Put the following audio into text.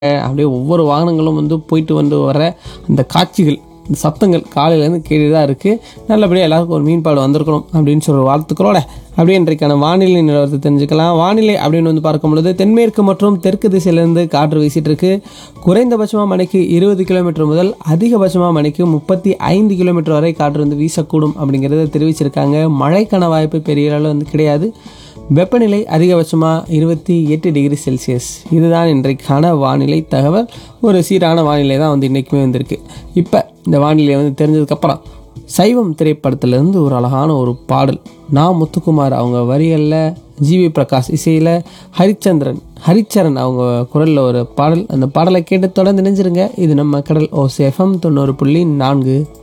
அப்படியே ஒவ்வொரு வாகனங்களும் வந்து போயிட்டு வந்து வர அந்த காட்சிகள் இந்த சத்தங்கள் காலையிலேருந்து கேட்டு தான் இருக்குது நல்லபடியாக எல்லாருக்கும் ஒரு மீன்பாடு வந்திருக்கணும் அப்படின்னு சொல்கிற வாழ்த்துக்களோட அப்படியே இன்றைக்கான வானிலை நிலவரத்தை தெரிஞ்சுக்கலாம் வானிலை அப்படின்னு வந்து பார்க்கும் பொழுது தென்மேற்கு மற்றும் தெற்கு திசையிலிருந்து காற்று வீசிட்டு இருக்கு குறைந்தபட்சமாக மணிக்கு இருபது கிலோமீட்டர் முதல் அதிகபட்சமாக மணிக்கு முப்பத்தி ஐந்து கிலோமீட்டர் வரை காற்று வந்து வீசக்கூடும் அப்படிங்கிறத தெரிவிச்சிருக்காங்க மழைக்கான வாய்ப்பு பெரிய அளவில் வந்து கிடையாது வெப்பநிலை அதிகபட்சமாக இருபத்தி எட்டு டிகிரி செல்சியஸ் இதுதான் இன்றைக்கான வானிலை தகவல் ஒரு சீரான வானிலை தான் வந்து இன்றைக்குமே வந்திருக்கு இப்போ இந்த வானிலை வந்து தெரிஞ்சதுக்கப்புறம் சைவம் திரைப்படத்திலேருந்து ஒரு அழகான ஒரு பாடல் நான் முத்துக்குமார் அவங்க வரிகளில் ஜிவி பிரகாஷ் இசையில் ஹரிச்சந்திரன் ஹரிச்சரன் அவங்க குரலில் ஒரு பாடல் அந்த பாடலை கேட்டு தொடர்ந்து நினைஞ்சிருங்க இது நம்ம கடல் ஓ சேஃபம் தொண்ணூறு புள்ளி நான்கு